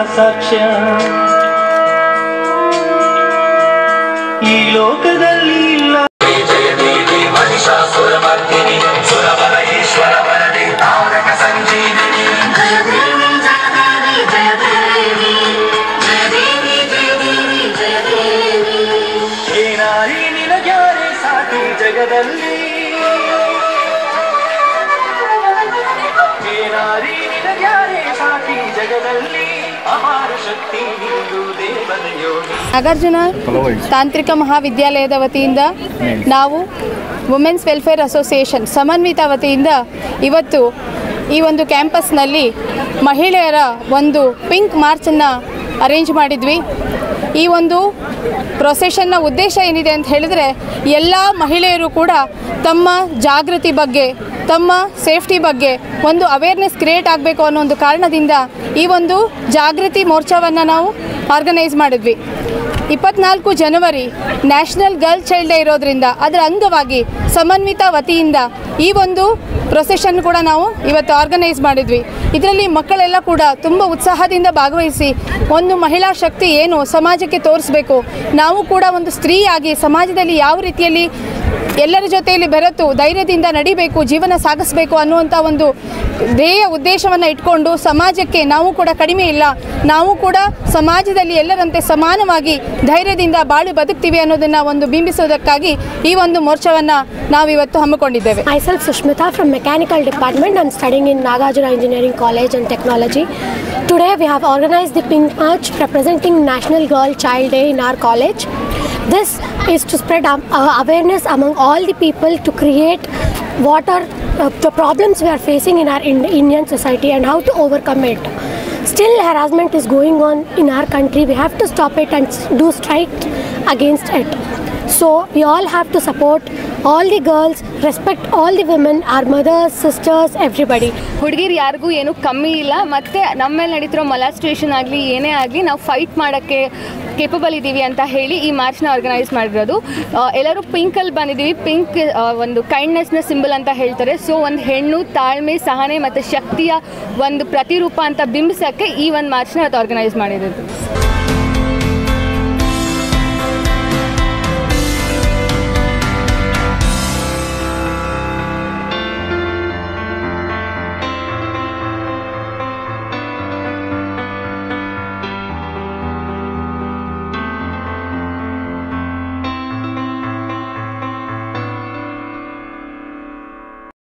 ಸಾಕ್ಷ್ಯ ಈ ಲೋಕದಲ್ಲಿ ಇಲ್ಲ ಹೇ ನಾರಿ ನಿನಗ್ಯಾರೇ ಸಾಟಿ ಜಗದಲ್ಲಿ ಹೇ ನಾರಿ ನಿನಗ್ಯಾರೇ ಸಾಟಿ ಜಗದಲ್ಲಿ ಅಪಾರ ಶಕ್ತಿ ನಿಂದು ದೇವನ ಯೋಗಿ ನಾಗಾರ್ಜುನ ತಾಂತ್ರಿಕ ಮಹಾವಿದ್ಯಾಲಯದ ವತಿಯಿಂದ ನಾವು ವುಮೆನ್ಸ್ ವೆಲ್ಫೇರ್ ಅಸೋಸಿಯೇಷನ್ ಸಮನ್ವಿತ ವತಿಯಿಂದ ಇವತ್ತು ಈ ಒಂದು ಕ್ಯಾಂಪಸ್ನಲ್ಲಿ ಮಹಿಳೆಯರ ಒಂದು ಪಿಂಕ್ ಮಾರ್ಚನ್ನು ಅರೇಂಜ್ ಮಾಡಿದ್ವಿ ಈ ಒಂದು ಪ್ರೊಸೆಷನ್ನ ಉದ್ದೇಶ ಏನಿದೆ ಅಂತ ಹೇಳಿದರೆ ಎಲ್ಲ ಮಹಿಳೆಯರು ಕೂಡ ತಮ್ಮ ಜಾಗೃತಿ ಬಗ್ಗೆ ತಮ್ಮ ಸೇಫ್ಟಿ ಬಗ್ಗೆ ಒಂದು ಅವೇರ್ನೆಸ್ ಕ್ರಿಯೇಟ್ ಆಗಬೇಕು ಅನ್ನೋ ಒಂದು ಕಾರಣದಿಂದ ಈ ಒಂದು ಜಾಗೃತಿ ಮೋರ್ಚಾವನ್ನು ನಾವು ಆರ್ಗನೈಸ್ ಮಾಡಿದ್ವಿ ಇಪ್ಪತ್ನಾಲ್ಕು ಜನವರಿ ನ್ಯಾಷನಲ್ ಗರ್ಲ್ ಚೈಲ್ಡ್ ಡೇ ಇರೋದ್ರಿಂದ ಅದರ ಅಂಗವಾಗಿ ಸಮನ್ವಿತ ವತಿಯಿಂದ ಈ ಒಂದು ಪ್ರೊಸೆಷನ್ ಕೂಡ ನಾವು ಇವತ್ತು ಆರ್ಗನೈಸ್ ಮಾಡಿದ್ವಿ ಇದರಲ್ಲಿ ಮಕ್ಕಳೆಲ್ಲ ಕೂಡ ತುಂಬ ಉತ್ಸಾಹದಿಂದ ಭಾಗವಹಿಸಿ ಒಂದು ಮಹಿಳಾ ಶಕ್ತಿ ಏನು ಸಮಾಜಕ್ಕೆ ತೋರಿಸ್ಬೇಕು ನಾವು ಕೂಡ ಒಂದು ಸ್ತ್ರೀಯಾಗಿ ಸಮಾಜದಲ್ಲಿ ಯಾವ ರೀತಿಯಲ್ಲಿ ಎಲ್ಲರ ಜೊತೆಯಲ್ಲಿ ಬೆರೆತು ಧೈರ್ಯದಿಂದ ನಡಿಬೇಕು ಜೀವನ ಸಾಗಿಸಬೇಕು ಅನ್ನುವಂಥ ಒಂದು ಧ್ಯೇಯ ಉದ್ದೇಶವನ್ನು ಇಟ್ಕೊಂಡು ಸಮಾಜಕ್ಕೆ ನಾವು ಕೂಡ ಕಡಿಮೆ ಇಲ್ಲ ನಾವು ಕೂಡ ಸಮಾಜದಲ್ಲಿ ಎಲ್ಲರಂತೆ ಸಮಾನವಾಗಿ ಧೈರ್ಯದಿಂದ ಬಾಳು ಬದುಕ್ತೀವಿ ಅನ್ನೋದನ್ನು ಒಂದು ಬಿಂಬಿಸೋದಕ್ಕಾಗಿ ಈ ಒಂದು ಮೋರ್ಚಾವನ್ನು ನಾವಿವತ್ತು ಹಮ್ಮಿಕೊಂಡಿದ್ದೇವೆ Myself Sushmita from Mechanical Department. I'm studying in Nagarjuna Engineering College and Technology. Today we have organized the Pink March representing National Girl Child Day in our college. This is to spread um, uh, awareness among all the people to create what are uh, the problems we are facing in our in- Indian society and how to overcome it. Still harassment is going on in our country. We have to stop it and s- do strike against it. So we all have to support all the girls, respect all the women, our mothers, sisters, everybody. ಹುಡುಗಿರು ಯಾರಿಗೂ ಏನು ಕಮ್ಮಿ ಇಲ್ಲ ಮತ್ತು ನಮ್ಮ ಮೇಲೆ ನಡೀತಿರೋ ಮೊಲಾಸ್ಟೇಷನ್ ಆಗಲಿ ಏನೇ ಆಗಲಿ ನಾವು ಫೈಟ್ ಮಾಡೋಕ್ಕೆ ಕೇಪಬಲ್ ಇದ್ದೀವಿ ಅಂತ ಹೇಳಿ ಈ ಮಾರ್ಚ್ನ ಆರ್ಗನೈಸ್ ಮಾಡಿರೋದು ಆ, ಎಲ್ಲರೂ ಪಿಂಕಲ್ಲಿ ಬಂದಿದ್ದೀವಿ ಪಿಂಕ್ ಒಂದು ಕೈಂಡ್ನೆಸ್ನ ಸಿಂಬಲ್ ಅಂತ ಹೇಳ್ತಾರೆ ಸೊ ಒಂದು ಹೆಣ್ಣು ತಾಳ್ಮೆ ಸಹನೆ ಮತ್ತು ಶಕ್ತಿಯ ಒಂದು ಪ್ರತಿರೂಪ ಅಂತ ಬಿಂಬಿಸೋಕ್ಕೆ ಈ ಒಂದು ಮಾರ್ಚ್ನ ಇವತ್ತು ಆರ್ಗನೈಸ್ ಮಾಡಿರೋದು